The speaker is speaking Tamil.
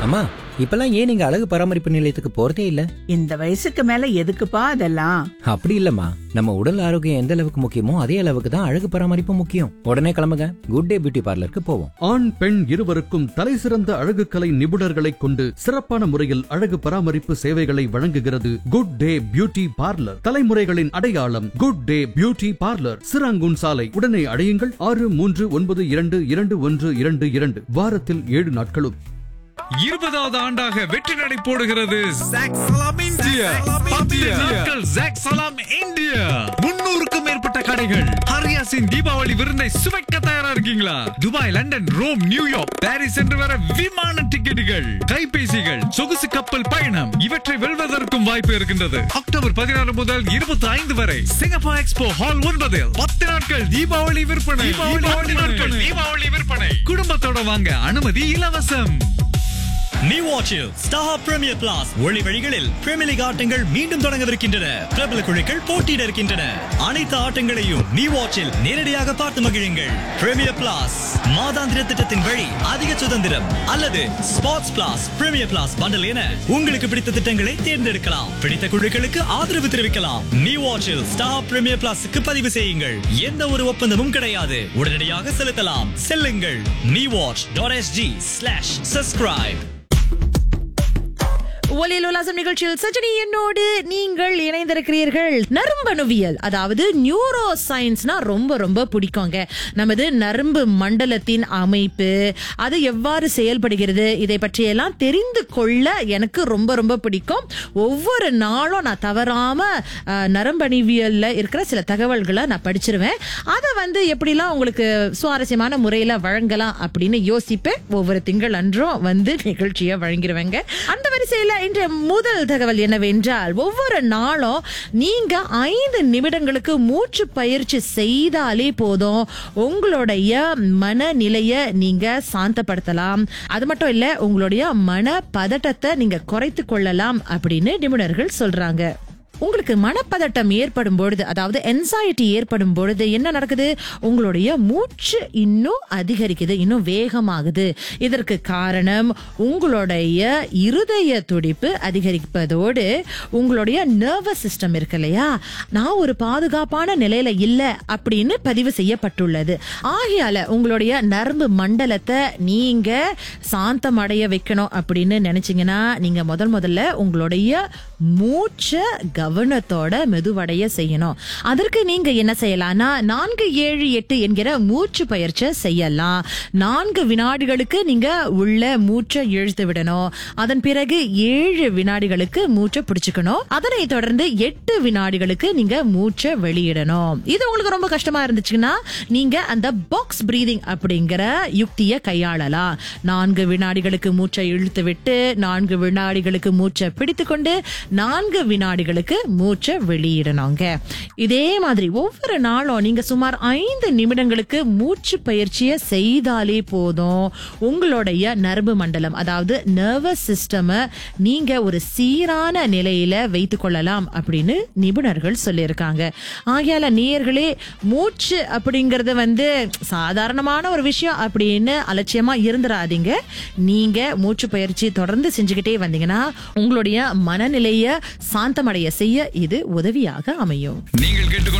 அம்மா இப்பெல்லாம் ஏன் நீங்க அழகு பராமரிப்பு நிலையத்துக்கு போறதே இல்ல இந்த வயசுக்கு மேல எதுக்குப்பா அதெல்லாம் அப்படி இல்லம்மா நம்ம உடல் ஆரோக்கியம் எந்த அளவுக்கு முக்கியமோ அதே அளவுக்கு தான் அழகு பராமரிப்பு முக்கியம் உடனே கிளம்புங்க குட் டே பியூட்டி பார்லருக்கு போவோம் ஆண் பெண் இருவருக்கும் தலைசிறந்த அழகுக்கலை நிபுணர்களை கொண்டு சிறப்பான முறையில் அழகு பராமரிப்பு சேவைகளை வழங்குகிறது குட் டே பியூட்டி பார்லர் தலைமுறைகளின் அடையாளம் good day beauty parlour Serangoon சாலை உடனே அடையுங்கள் ஆறு மூன்று ஒன்பது இரண்டு இரண்டு ஒன்று இரண்டு இரண்டு வாரத்தில் ஏழு நாட்களும் இருபதாவது ஆண்டாக வெற்றி நடை போடுகிறது ஜாக் சலாம் இந்தியா பத்து நாட்கள் ஜாக் சலாம் இந்தியா முன்னூறுக்கும் மேற்பட்ட கடைகள் ஹரியாசின் தீபாவளி விருந்தை சுவைக்க தயாரா இருக்கீங்களா Dubai London Rome New York Paris என்று வர விமான டிக்கெட்டுகள் கைபேசிகள் சொகுசு கப்பல் பயணம் இவற்றை வெல்வதற்கும் வாய்ப்பு இருக்கின்றது அக்டோபர் பதினாறு முதல் இருபத்தி ஐந்து வரை சிங்கப்பூர் எக்ஸ்போ ஹால் ஒன்பதில் பத்து நாட்கள் தீபாவளி விற்பனை தீபாவளி நாட்கள் தீபாவளி விற்பனை குடும்பத்தோட வாங்க அனுமதி இலவசம் நியூ வாட்சில் ஸ்டார் பிரீமியர் பிளாஸ் ஒளி வழிகளில் பிரீமியர் லீக் ஆட்டங்கள் மீண்டும் தொடங்கவிருக்கின்றன பிரபல குழுக்கள் போட்டியிட இருக்கின்றன அனைத்து ஆட்டங்களையும் நியூ வாட்சில் நேரடியாக பார்த்து மகிழுங்கள் பிரீமியர் பிளாஸ் மாதாந்திர திட்டத்தின் வழி அதிக சுதந்திரம் அல்லது sports plus premier plus bundle என உங்களுக்கு பிடித்த திட்டங்களை தேர்ந்தெடுக்கலாம் பிடித்த குழுக்களுக்கு ஆதரவு தெரிவிக்கலாம் நியூ வாட்சில் ஸ்டார் பிரீமியர் பிளாஸுக்கு பதிவு செய்யுங்கள் எந்த ஒரு ஒப்பந்தமும் கிடையாது உடனடியாக செலுத்தலாம் செல்லுங்கள் new watch dot SG slash subscribe ஒலியில் உலாசம் நிகழ்ச்சியில் சஜினி என்னோடு நீங்கள் இணைந்திருக்கிறீர்கள் நரம்பணுவியல் அதாவது நியூரோ சயின்ஸ்னா ரொம்ப ரொம்ப பிடிக்குங்க நமது நரம்பு மண்டலத்தின் அமைப்பு அது எவ்வாறு செயல்படுகிறது இதை பற்றியெல்லாம் தெரிந்து கொள்ள எனக்கு ரொம்ப ரொம்ப பிடிக்கும் ஒவ்வொரு நாளும் நான் தவறாம அஹ், நரம்பணுவியல்ல இருக்கிற சில தகவல்களை நான் படிச்சிருவேன் அதை வந்து எப்படிலாம் உங்களுக்கு சுவாரஸ்யமான முறையில வழங்கலாம் அப்படின்னு யோசிப்பேன் ஒவ்வொரு திங்கள் அன்றும் வந்து நிகழ்ச்சியை வழங்கிடுவேங்க அந்த வரிசையில இன்றைய முதல் தகவல் என்னவென்றால் ஒவ்வொரு நாளும் நீங்க ஐந்து நிமிடங்களுக்கு மூச்சு பயிற்சி செய்தாலே போதும் உங்களுடைய மனநிலைய நீங்க சாந்தப்படுத்தலாம் அது மட்டும் இல்ல உங்களுடைய மன பதட்டத்தை நீங்க குறைத்து கொள்ளலாம் அப்படின்னு நிபுணர்கள் சொல்றாங்க உங்களுக்கு மனப்பதட்டம் ஏற்படும் பொழுது அதாவது என்சைட்டி ஏற்படும் பொழுது என்ன நடக்குது உங்களுடைய மூச்சு இன்னும் அதிகரிக்குது இன்னும் வேகமாகுது இதற்கு காரணம் உங்களுடைய இருதய துடிப்பு அதிகரிப்பதோடு உங்களுடைய நர்வஸ் சிஸ்டம் இருக்கு இல்லையா நான் ஒரு பாதுகாப்பான நிலையில இல்ல அப்படின்னு பதிவு செய்யப்பட்டுள்ளது ஆகையால உங்களுடைய நரம்பு மண்டலத்தை நீங்க சாந்தம் அடைய வைக்கணும் அப்படின்னு நினைச்சீங்கன்னா நீங்க முதல் முதல்ல உங்களுடைய மூச்சை கவனத்தோட மெதுவடைய செய்யணும் அதற்கு நீங்க என்ன செய்யலாம்னா நான்கு ஏழு எட்டு என்கிற மூச்சு பயிற்சி செய்யலாம் நான்கு வினாடிகளுக்கு நீங்க உள்ள மூச்சை இழுத்து விடணும் அதன் பிறகு ஏழு வினாடிகளுக்கு மூச்சை பிடிச்சுக்கணும் அதனை தொடர்ந்து எட்டு வினாடிகளுக்கு நீங்க மூச்சை வெளியிடணும் இது உங்களுக்கு ரொம்ப கஷ்டமா இருந்துச்சுன்னா நீங்க அந்த பாக்ஸ் பிரீதிங் அப்படிங்கிற யுக்தியை கையாளலாம் நான்கு வினாடிகளுக்கு மூச்சை இழுத்து விட்டு நான்கு வினாடிகளுக்கு மூச்சை பிடித்துக்கொண்டு நான்கு வினாடிகளுக்கு மூச்சை வெளியிடணுங்க இதே மாதிரி ஒவ்வொரு நாளும் நீங்க சுமார் ஐந்து நிமிடங்களுக்கு மூச்சு பயிற்சியை செய்தாலே போதும் உங்களுடைய நரம்பு மண்டலம் அதாவது நர்வஸ் சிஸ்டம் நீங்க ஒரு சீரான நிலையில வைத்துக் கொள்ளலாம் அப்படின்னு நிபுணர்கள் சொல்லியிருக்காங்க ஆகையால நேயர்களே மூச்சு அப்படிங்கறது வந்து சாதாரணமான ஒரு விஷயம் அப்படின்னு அலட்சியமா இருந்துடாதீங்க நீங்க மூச்சு பயிற்சி தொடர்ந்து செஞ்சுக்கிட்டே வந்தீங்கன்னா உங்களுடைய மனநிலைய சாந்தமடைய செய்ய இது உதவியாக அமையும் நீங்கள் கேட்டுக்கொண்டு